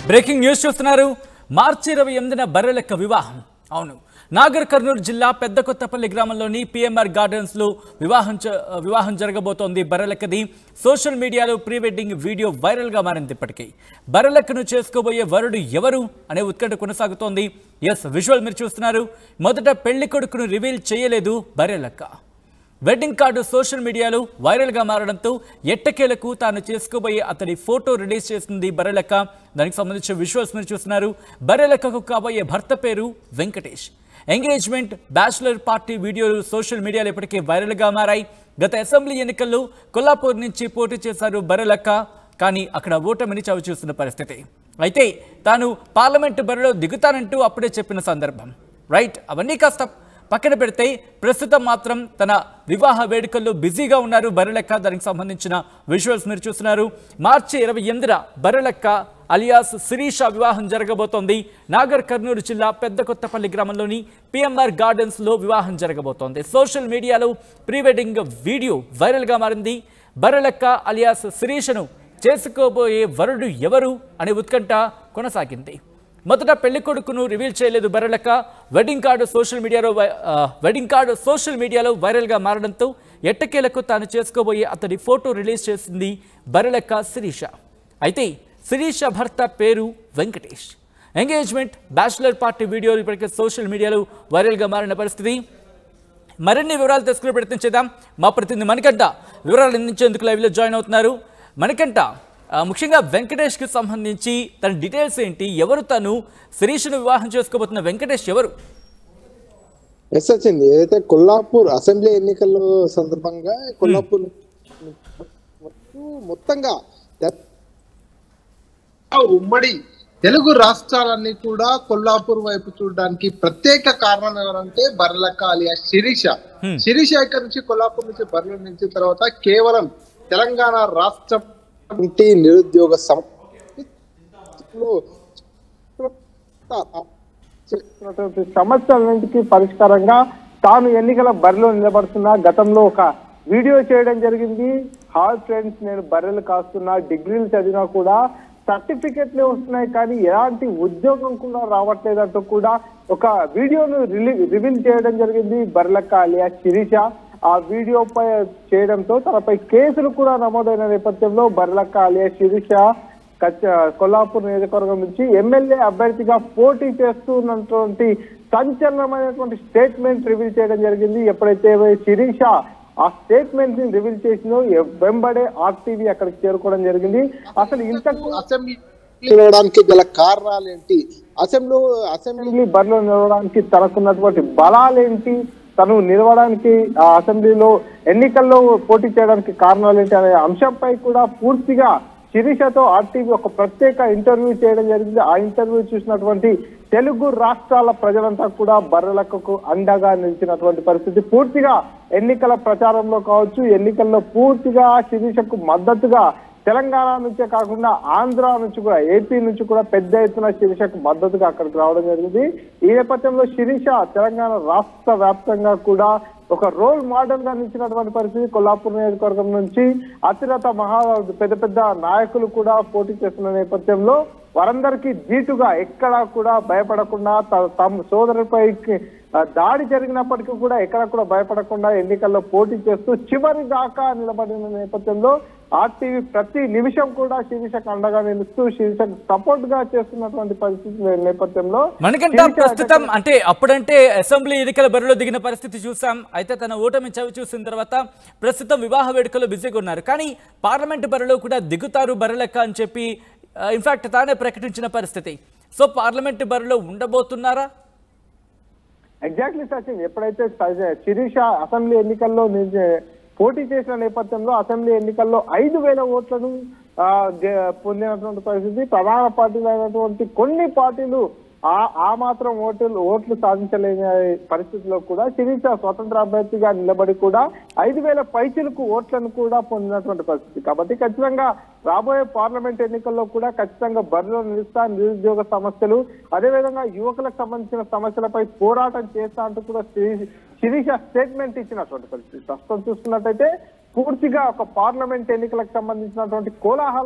breaking news చూస్తున్నారు మార్చి ఇరవై ఎనిమిదిన బర్రెలెక్క వివాహం అవును నాగర్ కర్నూలు జిల్లా పెద్ద కొత్తపల్లి గ్రామంలోని పిఎంఆర్ గార్డెన్స్ లో వివాహం చ- వివాహం జరగబోతోంది బర్రెలెక్కది సోషల్ మీడియాలో ప్రీ వెడ్డింగ్ వీడియో వైరల్ గా మారింది ఇప్పటికీ బర్రెలెక్కను చేసుకోబోయే వరుడు ఎవరు అనే ఉత్కంఠ కొనసాగుతోంది ఎస్ విజువల్ మీరు చూస్తున్నారు మొదట పెళ్లి కొడుకును రివీల్ చేయలేదు బర్రెలెక్క వెడ్డింగ్ కార్డు సోషల్ మీడియాలో వైరల్గా మారడంతో ఎట్టకేలకు తాను చేసుకోబోయే అతడి ఫోటో రిలీజ్ చేసింది బర్రెలెక్క దానికి సంబంధించిన విజువల్స్ మీరు చూస్తున్నారు బర్రెలెక్కకు కాబోయే భర్త పేరు వెంకటేష్ ఎంగేజ్మెంట్ బ్యాచులర్ పార్టీ వీడియోలు సోషల్ మీడియాలో ఇప్పటికే వైరల్గా మారాయి గత అసెంబ్లీ ఎన్నికల్లో కొల్లాపూర్ నుంచి పోటీ చేశారు బర్రెలెక్క కానీ అక్కడ ఓటమిని చవి చూస్తున్న పరిస్థితి అయితే తాను పార్లమెంటు బరిలో దిగుతానంటూ అప్పుడే చెప్పిన సందర్భం రైట్ అవన్నీ కాస్త పక్కన పెడితే ప్రస్తుతం మాత్రం తన వివాహ వేడుకల్లో బిజీగా ఉన్నారు బర్రెలెక్క దానికి సంబంధించిన విజువల్స్ మీరు చూస్తున్నారు మార్చి ఇరవై ఎనిమిదిన బర్రెలెక్క అలియాస్ శిరీష వివాహం జరగబోతోంది నాగర్ కర్నూలు జిల్లా పెద్ద కొత్తపల్లి గ్రామంలోని పిఎంఆర్ గార్డెన్స్ లో వివాహం జరగబోతోంది సోషల్ మీడియాలో ప్రీ వెడ్డింగ్ వీడియో వైరల్గా మారింది బర్రెలెక్క అలియాస్ శిరీషను చేసుకోబోయే వరుడు ఎవరు అనే ఉత్కంఠ కొనసాగింది మొదట పెళ్లి కొడుకును రివీల్ చేయలేదు బర్రెలక్క వెడ్డింగ్ కార్డు సోషల్ మీడియాలో వై- ఆ, వెడ్డింగ్ కార్డు సోషల్ మీడియాలో వైరల్గా మారడంతో ఎట్టకేలకు తాను చేసుకోబోయే అతడి ఫోటో రిలీజ్ చేసింది బర్రెలక్క శిరీష అయితే శిరీష భర్త పేరు వెంకటేష్ ఎంగేజ్మెంట్ బ్యాచులర్ పార్టీ వీడియోలు ఇప్పటికే సోషల్ మీడియాలో వైరల్గా మారిన పరిస్థితి మరిన్ని వివరాలు తెలుసుకునే ప్రయత్నం చేద్దాం మా ప్రతినిధి మణికంఠ వివరాలు అందించేందుకు లైవ్లో జాయిన్ అవుతున్నారు మణికంఠ ఆ, ముఖ్యంగా వెంకటేష్కి సంబంధించి తన డీటెయిల్స్ ఏంటి ఎవరు తను శిరీషను వివాహం చేసుకోబోతున్న వెంకటేష్ ఎవరు ఎస్ వచ్చింది ఏదైతే కొల్లాపూర్ అసెంబ్లీ ఎన్నికల సందర్భంగా కొల్లాపూర్ మొత్తంగా తె- ఉమ్మడి తెలుగు రాష్ట్రాలన్నీ కూడా కొల్లాపూర్ వైపు చూడడానికి ప్రత్యేక కారణం ఎవరంటే బర్లక్క అలియా శిరీష శిరీష ఇక్కడ నుంచి కొల్లాపూర్ నుంచి బర్ల నుంచి తర్వాత కేవలం తెలంగాణ రాష్ట్రం నుండి నిరుద్యోగ సమస్యలో చేస్తున్నటువంటి సమస్యలన్నింటికి పరిష్కారంగా తాను ఎన్నికల బరిలో నిలబడుతున్నా గతంలో ఒక వీడియో చేయడం జరిగింది హాయ్ ఫ్రెండ్స్ నేను బర్రెలు కాస్తున్నా డిగ్రీలు చదివినా కూడా సర్టిఫికెట్లే వస్తున్నాయి కానీ ఎలాంటి ఉద్యోగం కూడా రావట్లేదంటూ కూడా ఒక వీడియోను రిలీ రివీల్ చేయడం జరిగింది బర్లక్క అలియా శిరీష ఆ వీడియోపై చేయడంతో తనపై కేసులు కూడా నమోదైన నేపథ్యంలో బర్లక్క అలియా శిరీష కచ్చ- కొల్లాపూర్ నియోజకవర్గం నుంచి ఎమ్మెల్యే అభ్యర్థిగా పోటీ చేస్తున్నటువంటి సంచలనమైనటువంటి స్టేట్మెంట్ రివీల్ చేయడం జరిగింది ఎప్పుడైతే శిరీష ఆ స్టేట్మెంట్ ని రివీల్ చేసిందో ఎ- వెంబడే ఆర్టీవీ అక్కడికి చేరుకోవడం జరిగింది అసలు ఇంతకు అసెంబ్లీ నిలవడానికి గల కారణాలు ఏంటి అసెంబ్లీ అసెంబ్లీ బరిలో నిలవడానికి తనకున్నటువంటి బలాలేంటి తను నిలవడానికి ఆ అసెంబ్లీలో ఎన్నికల్లో పోటీ చేయడానికి కారణాలు ఏంటి అనే అంశంపై కూడా పూర్తిగా శిరీషతో ఆర్టీవీ ఒక ప్రత్యేక ఇంటర్వ్యూ చేయడం జరిగింది ఆ ఇంటర్వ్యూ చూసినటువంటి తెలుగు రాష్ట్రాల ప్రజలంతా కూడా బర్రెలక్కకు అండగా నిలిచినటువంటి పరిస్థితి పూర్తిగా ఎన్నికల ప్రచారంలో కావచ్చు ఎన్నికల్లో పూర్తిగా శిరీషకు మద్దతుగా తెలంగాణ నుంచే కాకుండా ఆంధ్ర నుంచి కూడా ఏపీ నుంచి కూడా పెద్ద ఎత్తున శిరీషకు మద్దతుగా అక్కడికి రావడం జరిగింది ఈ నేపథ్యంలో శిరీష తెలంగాణ రాష్ట్ర వ్యాప్తంగా కూడా ఒక రోల్ మోడల్ గా నిలిచినటువంటి పరిస్థితి కొల్లాపూర్ నియోజకవర్గం నుంచి అతిరత మహా పెద్ద పెద్ద నాయకులు కూడా పోటీ చేస్తున్న నేపథ్యంలో వారందరికీ ధీటుగా ఎక్కడా కూడా భయపడకుండా త- తమ సోదరుపై ఆ, దాడి జరిగినప్పటికీ కూడా ఎక్కడ కూడా భయపడకుండా ఎన్నికల్లో పోటీ చేస్తూ చివరి దాకా నిలబడిన నేపథ్యంలో ఆర్టీవీ ప్రతి నిమిషం కూడా శిరీషకు అండగా నిలుస్తూ శిరీషకు సపోర్ట్ గా చేస్తున్నటువంటి పరిస్థితి నేపథ్యంలో మణికంఠ శిరీష ప్రస్తుతం అంటే అప్పుడంటే అసెంబ్లీ ఎన్నికల బరిలో దిగిన పరిస్థితి చూసాం అయితే తన ఓటమి చవి చూసిన తర్వాత ప్రస్తుతం వివాహ వేడుకలో బిజీగా ఉన్నారు కానీ పార్లమెంట్ బరిలో కూడా దిగుతారు బర్రెలెక్క అని చెప్పి ఇన్ఫాక్ట్ తానే ప్రకటించిన పరిస్థితి సో పార్లమెంట్ బరిలో ఉండబోతున్నారా ఎగ్జాక్ట్లీ సచిన్ ఎప్పుడైతే స- శిరీష అసెంబ్లీ ఎన్నికల్లో నిజ- పోటీ చేసిన నేపథ్యంలో అసెంబ్లీ ఎన్నికల్లో ఐదు వేల ఓట్లను ఆ, గె- పొందినటువంటి పరిస్థితి ప్రధాన పార్టీలు అయినటువంటి కొన్ని పార్టీలు ఆ ఆ మాత్రం ఓట్లు ఓట్లు సాధించలేని పరిస్థితిలో కూడా శిరీష స్వతంత్ర అభ్యర్థిగా నిలబడి కూడా ఐదు వేల పైచిలకు ఓట్లను కూడా పొందినటువంటి పరిస్థితి కాబట్టి ఖచ్చితంగా రాబోయే పార్లమెంట్ ఎన్నికల్లో కూడా ఖచ్చితంగా బరిలో నిలుస్తా నిరుద్యోగ సమస్యలు అదేవిధంగా యువకులకు సంబంధించిన సమస్యలపై పోరాటం చేస్తా అంటూ కూడా శిరీ- శిరీష స్టేట్మెంట్ ఇచ్చినటువంటి పరిస్థితి ప్రస్తుతం చూసుకున్నట్టయితే పూర్తిగా ఒక పార్లమెంట్ ఎన్నికలకు సంబంధించినటువంటి కోలాహలం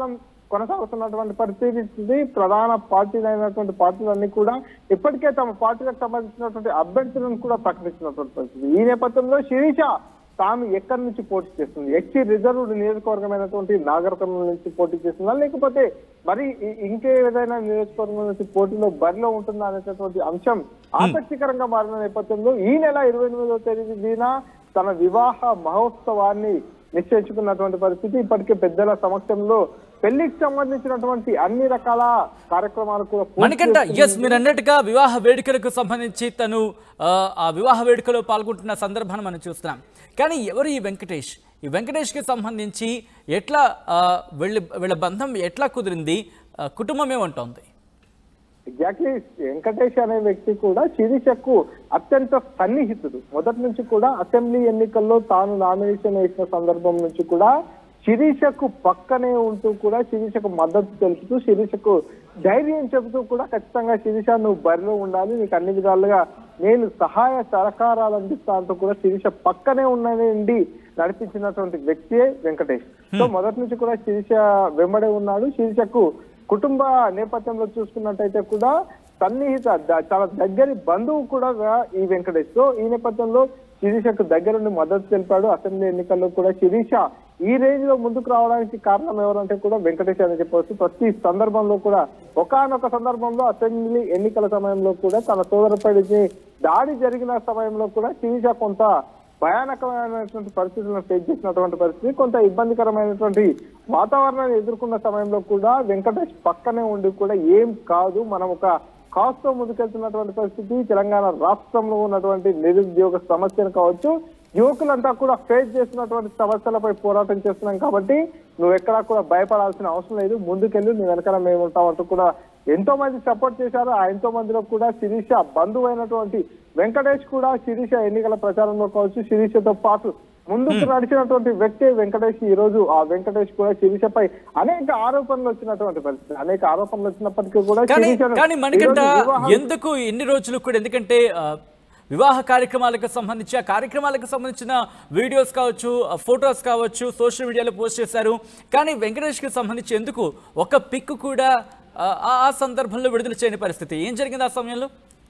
కొనసాగుతున్నటువంటి పరిస్థితి ప్రధాన పార్టీలు అయినటువంటి పార్టీలన్నీ కూడా ఇప్పటికే తమ పార్టీలకు సంబంధించినటువంటి అభ్యర్థులను కూడా ప్రకటించినటువంటి పరిస్థితి ఈ నేపథ్యంలో శిరీష తాను ఎక్కడి నుంచి పోటీ చేస్తుంది ఎక్సి రిజర్వ్డ్ నియోజకవర్గమైనటువంటి నాగరకర్నూలు నుంచి పోటీ చేస్తుందా లేకపోతే మరి ఇ- ఇంకే ఏదైనా నియోజకవర్గం నుంచి పోటీలో బరిలో ఉంటుందా అనేటటువంటి అంశం ఆసక్తికరంగా మారిన నేపథ్యంలో ఈ నెల ఇరవై ఎనిమిదవ తేదీన తన వివాహ మహోత్సవాన్ని నిశ్చయించుకున్నటువంటి పరిస్థితి ఇప్పటికే పెద్దల సమక్షంలో పెళ్లికి సంబంధించినటువంటి అన్ని రకాల కార్యక్రమాలు కూడా పూర్తి మణికంఠ చేసుకుని- ఎస్ మీరు అన్నట్టుగా వివాహ వేడుకలకు సంబంధించి తను ఆ, ఆ వివాహ వేడుకలో పాల్గొంటున్న సందర్భాన్ని మనం చూస్తున్నాం కానీ ఎవరు ఈ వెంకటేష్ ఈ వెంకటేష్కి సంబంధించి ఎట్లా ఆ, వీళ్ళ వీళ్ళ బంధం ఎట్లా కుదిరింది ఆ, కుటుంబం ఏమంటోంది ఎగ్జాక్ట్లీ వెంకటేష్ అనే వ్యక్తి కూడా శిరీషకు అత్యంత సన్నిహితుడు మొదటి నుంచి కూడా అసెంబ్లీ ఎన్నికల్లో తాను నామినేషన్ వేసిన సందర్భం నుంచి కూడా శిరీషకు పక్కనే ఉంటూ కూడా శిరీషకు మద్దతు తెలుపుతూ శిరీషకు ధైర్యం చెబుతూ కూడా ఖచ్చితంగా శిరీష నువ్వు బరిలో ఉండాలి నీకు అన్ని విధాలుగా నేను సహాయ సహకారాలు అందిస్తా అంటూ కూడా శిరీష పక్కనే ఉన్నది నడిపించినటువంటి వ్యక్తియే వెంకటేష్ సో మొదటి నుంచి కూడా శిరీష వెంబడే ఉన్నాడు శిరీషకు కుటుంబ నేపథ్యంలో చూసుకున్నట్టయితే కూడా సన్నిహిత ద- చాలా దగ్గరి బంధువు కూడా ఈ వెంకటేష్ సో ఈ నేపథ్యంలో శిరీషకు దగ్గరుండి మద్దతు తెలిపాడు అసెంబ్లీ ఎన్నికల్లో కూడా శిరీష ఈ రేంజ్ లో ముందుకు రావడానికి కారణం ఎవరంటే కూడా వెంకటేష్ అని చెప్పవచ్చు ప్రతి సందర్భంలో కూడా ఒకానొక సందర్భంలో అసెంబ్లీ ఎన్నికల సమయంలో కూడా తన సోదరపడికి దాడి జరిగిన సమయంలో కూడా శిరీష కొంత భయానకమైనటువంటి పరిస్థితులను ఫేస్ చేసినటువంటి పరిస్థితి కొంత ఇబ్బందికరమైనటువంటి వాతావరణాన్ని ఎదుర్కొన్న సమయంలో కూడా వెంకటేష్ పక్కనే ఉండి కూడా ఏం కాదు మనం ఒక కాస్ తో ముందుకెళ్తున్నటువంటి పరిస్థితి తెలంగాణ రాష్ట్రంలో ఉన్నటువంటి నిరుద్యోగ సమస్యను కావచ్చు యువకులంతా కూడా ఫేస్ చేస్తున్నటువంటి సమస్యలపై పోరాటం చేస్తున్నాం కాబట్టి నువ్వు ఎక్కడా కూడా భయపడాల్సిన అవసరం లేదు ముందుకెళ్ళి నీ వెనకాల మేము ఉంటాం అంటూ కూడా ఎంతో మంది సపోర్ట్ చేశారు ఆ ఎంతో మందిలో కూడా శిరీష బంధువు అయినటువంటి వెంకటేష్ కూడా శిరీష ఎన్నికల ప్రచారంలో కావచ్చు శిరీషతో పాటు ముందుకు నడిచినటువంటి వ్యక్తి వెంకటేష్ ఈ రోజు ఆ వెంకటేష్ కూడా శిరీషపై అనేక ఆరోపణలు వచ్చినటువంటి పరిస్థితి అనేక ఆరోపణలు వచ్చినప్పటికీ కూడా కానీ శిరీషను కానీ మణికంఠ ఈరోజు వివాహం- ఎందుకు ఎన్ని రోజులు కూడా ఎందుకంటే ఆ, వివాహ కార్యక్రమాలకు సంబంధించి ఆ కార్యక్రమాలకు సంబంధించిన వీడియోస్ కావచ్చు ఆ ఫొటోస్ కావచ్చు సోషల్ మీడియాలో పోస్ట్ చేశారు కానీ వెంకటేష్కి సంబంధించి ఎందుకు ఒక పిక్ కూడా ఆ, ఆ- ఆ సందర్భంలో విడుదల చేయని పరిస్థితి ఏం జరిగింది ఆ సమయంలో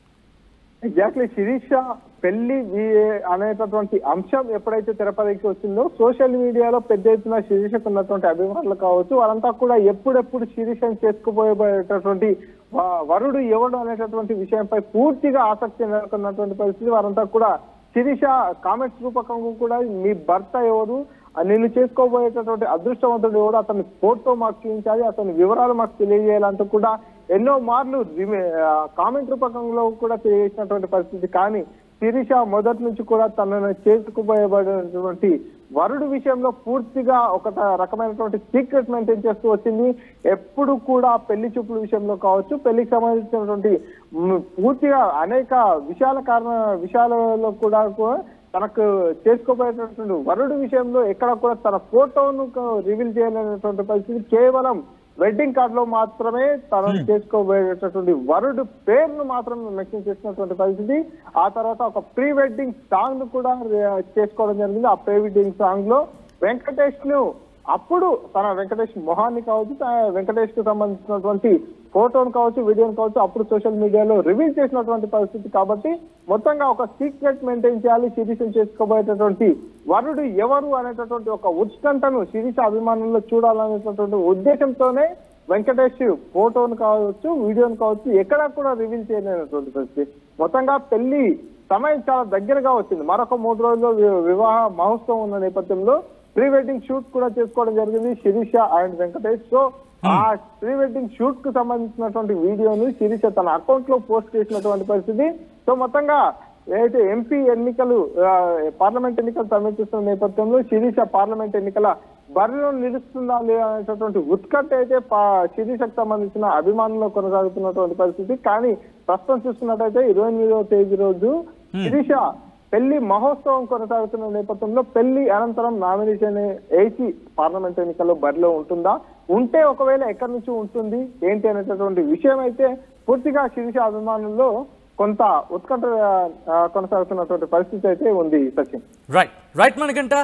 ఎగ్జాక్ట్లీ శిరీష పెళ్లి వి- అనేటటువంటి అంశం ఎప్పుడైతే తెరపైకి వచ్చిందో సోషల్ మీడియాలో పెద్ద ఎత్తున శిరీషకు ఉన్నటువంటి అభిమానులు కావచ్చు వారంతా కూడా ఎప్పుడెప్పుడు శిరీషను చేసుకుపోయేటటువంటి వ- వరుడు ఎవడు అనేటటువంటి విషయంపై పూర్తిగా ఆసక్తి నెలకొన్నటువంటి పరిస్థితి వారంతా కూడా శిరీష కామెంట్స్ రూపకంగా కూడా మీ భర్త ఎవరు ఆ నిన్ను చేసుకోబోయేటటువంటి అదృష్టవంతుడు ఎవడు అతని ఫోటో మాకు చూపించాలి అతని వివరాలు మాకు తెలియజేయాలంటూ కూడా ఎన్నో మార్లు కామెంట్ రూపకంలో కూడా తెలియజేసినటువంటి పరిస్థితి కానీ శిరీష మొదటి నుంచి కూడా తనను చేసుకుపోయబడినటువంటి వరుడు విషయంలో పూర్తిగా ఒక త- రకమైనటువంటి సీక్రెట్ మెయింటైన్ చేస్తూ వచ్చింది ఎప్పుడు కూడా పెళ్లి చూపుల విషయంలో కావచ్చు పెళ్లికి సంబంధించినటువంటి మ్, పూర్తిగా అనేక విషయాల కారణ విషయాలలో కూడా కూడా తనకు చేసుకోబోయేటటువంటి వరుడు విషయంలో ఎక్కడ కూడా తన ఫోటోను రివీల్ చేయలేనటువంటి పరిస్థితి కేవలం వెడ్డింగ్ కార్డ్ లో మాత్రమే తనను చేసుకోబోయేటటువంటి వరుడు పేరును మాత్రం మెన్షన్ చేసినటువంటి పరిస్థితి ఆ తర్వాత ఒక ప్రీ వెడ్డింగ్ సాంగ్ ను కూడా ఆ, చేసుకోవడం జరిగింది ఆ ప్రీ వెడ్డింగ్ సాంగ్ లో వెంకటేష్ ను అప్పుడు తన వెంకటేష్ మొహాన్ని కావచ్చు తన వెంకటేష్ కు సంబంధించినటువంటి ఫోటోను కావచ్చు వీడియోను కావచ్చు అప్పుడు సోషల్ మీడియాలో రివీల్ చేసినటువంటి పరిస్థితి కాబట్టి మొత్తంగా ఒక సీక్రెట్ మెయింటైన్ చేయాలి శిరీషం చేసుకోబోయేటటువంటి వరుడు ఎవరు అనేటటువంటి ఒక ఉత్కంఠను శిరీష అభిమానుల్లో చూడాలనేటటువంటి ఉద్దేశంతోనే వెంకటేష్ ఫోటోను కావచ్చు వీడియోను కావచ్చు ఎక్కడా కూడా రివీల్ చేయలేనటువంటి పరిస్థితి మొత్తంగా పెళ్లి సమయం చాలా దగ్గరగా వచ్చింది మరొక మూడు రోజుల్లో వి- వివాహ మహోత్సవం ఉన్న నేపథ్యంలో ప్రీ వెడ్డింగ్ షూట్ కూడా చేసుకోవడం జరిగింది శిరీష అండ్ వెంకటేష్ సో ఆ ప్రీ వెడ్డింగ్ షూట్ కు సంబంధించినటువంటి వీడియోను శిరీష తన అకౌంట్ లో పోస్ట్ చేసినటువంటి పరిస్థితి సో మొత్తంగా ఏదైతే ఎంపీ ఎన్నికలు ఆ, పార్లమెంట్ ఎన్నికలు సమీపిస్తున్న నేపథ్యంలో శిరీష పార్లమెంట్ ఎన్నికల బరిలో నిలుస్తుందా లేదా అనేటటువంటి ఉత్కంఠ అయితే పా- శిరీషకు సంబంధించిన అభిమానుల్లో కొనసాగుతున్నటువంటి పరిస్థితి కానీ ప్రస్తుతం చూసుకున్నట్టయితే ఇరవై ఎనిమిదవ తేదీ రోజు శిరీష పెళ్లి మహోత్సవం కొనసాగుతున్న నేపథ్యంలో పెళ్లి అనంతరం నామినేషన్ వేసి పార్లమెంట్ ఎన్నికల్లో బరిలో ఉంటుందా ఉంటే ఒకవేళ ఎక్కడి నుంచి ఉంటుంది ఏంటి అనేటటువంటి విషయం అయితే పూర్తిగా శిరీష అభిమానుల్లో కొంత ఉత్కంఠ ఆ, కొనసాగుతున్నటువంటి పరిస్థితి అయితే ఉంది సచిన్ రైట్ రైట్ మనకంట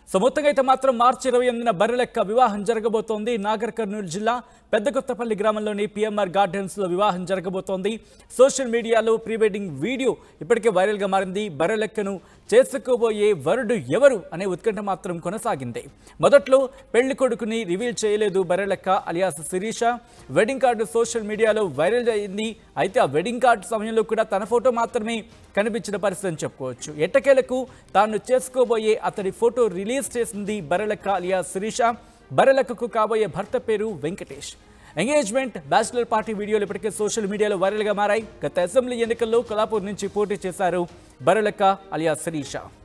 సో మొత్తంగా అయితే మాత్రం మార్చి ఇరవై ఎనిమిదిన బర్రెలెక్క వివాహం జరగబోతోంది నాగర్ కర్నూలు జిల్లా పెద్దకొత్తపల్లి గ్రామంలోని పిఎంఆర్ గార్డెన్స్ లో వివాహం జరగబోతోంది సోషల్ మీడియాలో ప్రీ వెడ్డింగ్ వీడియో ఇప్పటికే వైరల్ గా మారింది బర్రెలెక్కను చేసుకోబోయే వరుడు ఎవరు అనే ఉత్కంఠ మాత్రం కొనసాగింది మొదట్లో పెళ్లి కొడుకుని రివీల్ చేయలేదు Barrelakka alias Sirisha wedding card social మీడియాలో వైరల్ అయింది అయితే ఆ వెడ్డింగ్ కార్డు సమయంలో కూడా తన ఫోటో మాత్రమే కనిపించిన పరిస్థితి అని చెప్పుకోవచ్చు ఎట్టకేలకు తాను చేసుకోబోయే అతడి ఫోటో రిలీజ్ చేసింది బర్రెలెక్క అలియాస్ శిరీష బర్రెలెక్కకు కాబోయే భర్త పేరు వెంకటేష్ ఎంగేజ్మెంట్ బ్యాచిలర్ పార్టీ వీడియోలు ఇప్పటికే సోషల్ మీడియాలో వైరల్గా మారాయి గత అసెంబ్లీ ఎన్నికల్లో కొలాపూర్ నుంచి పోటీ చేశారు బర్రెలెక్క అలియాస్ శిరీష